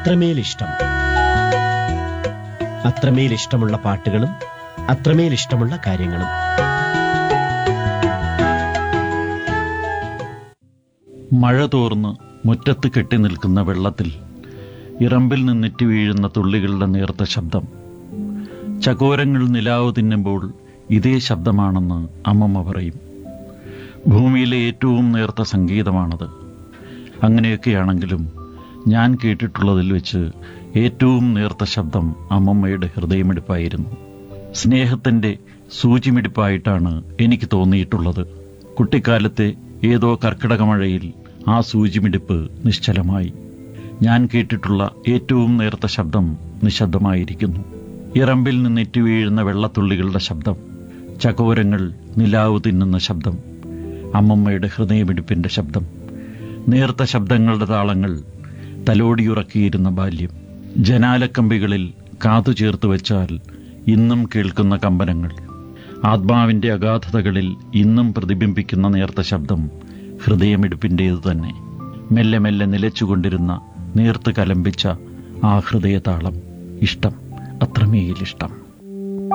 അത്രമേൽ ഇഷ്ടം അത്രമേൽ ഇഷ്ടമുള്ള പാട്ടുകളും അത്രമേൽ ഇഷ്ടമുള്ള കാര്യങ്ങളും മഴ തോർന്ന് മുറ്റത്ത് കെട്ടി നിൽക്കുന്ന വെള്ളത്തിൽ ഇറമ്പിൽ നിന്നിറ്റ് വീഴുന്ന തുള്ളികളുടെ നേർത്ത ശബ്ദം ചകോരങ്ങൾ നിലാവ് തിന്നുമ്പോൾ ഇതേ ശബ്ദമാണെന്ന് അമ്മമ്മ പറയും ഭൂമിയിലെ ഏറ്റവും നേർത്ത സംഗീതമാണത് അങ്ങനെയൊക്കെയാണെങ്കിലും ഞാൻ കേട്ടിട്ടുള്ളതിൽ വെച്ച് ഏറ്റവും നേർത്ത ശബ്ദം അമ്മമ്മയുടെ ഹൃദയമിടിപ്പായിരുന്നു സ്നേഹത്തിൻ്റെ സൂചിമിടിപ്പായിട്ടാണ് എനിക്ക് തോന്നിയിട്ടുള്ളത് കുട്ടിക്കാലത്തെ ഏതോ കർക്കിടക മഴയിൽ ആ സൂചിമിടിപ്പ് നിശ്ചലമായി ഞാൻ കേട്ടിട്ടുള്ള ഏറ്റവും നേർത്ത ശബ്ദം നിശബ്ദമായിരിക്കുന്നു ഇറമ്പിൽ നിന്നിറ്റ് വീഴുന്ന വെള്ളത്തുള്ളികളുടെ ശബ്ദം ചകോരങ്ങൾ നിലാവ് തിന്നുന്ന ശബ്ദം അമ്മമ്മയുടെ ഹൃദയമിടിപ്പിന്റെ ശബ്ദം നേർത്ത ശബ്ദങ്ങളുടെ താളങ്ങൾ തലോടിയുറക്കിയിരുന്ന ബാല്യം ജനാലക്കമ്പികളിൽ കാതു ചേർത്ത് വെച്ചാൽ ഇന്നും കേൾക്കുന്ന കമ്പനങ്ങൾ ആത്മാവിന്റെ അഗാധതകളിൽ ഇന്നും പ്രതിബിംബിക്കുന്ന നേർത്ത ശബ്ദം ഹൃദയമിടിപ്പിൻ്റേതു തന്നെ മെല്ലെ മെല്ലെ നിലച്ചുകൊണ്ടിരുന്ന നേർത്ത് കലമ്പിച്ച ആ ഹൃദയതാളം ഇഷ്ടം അത്രമേൽ ഇഷ്ടം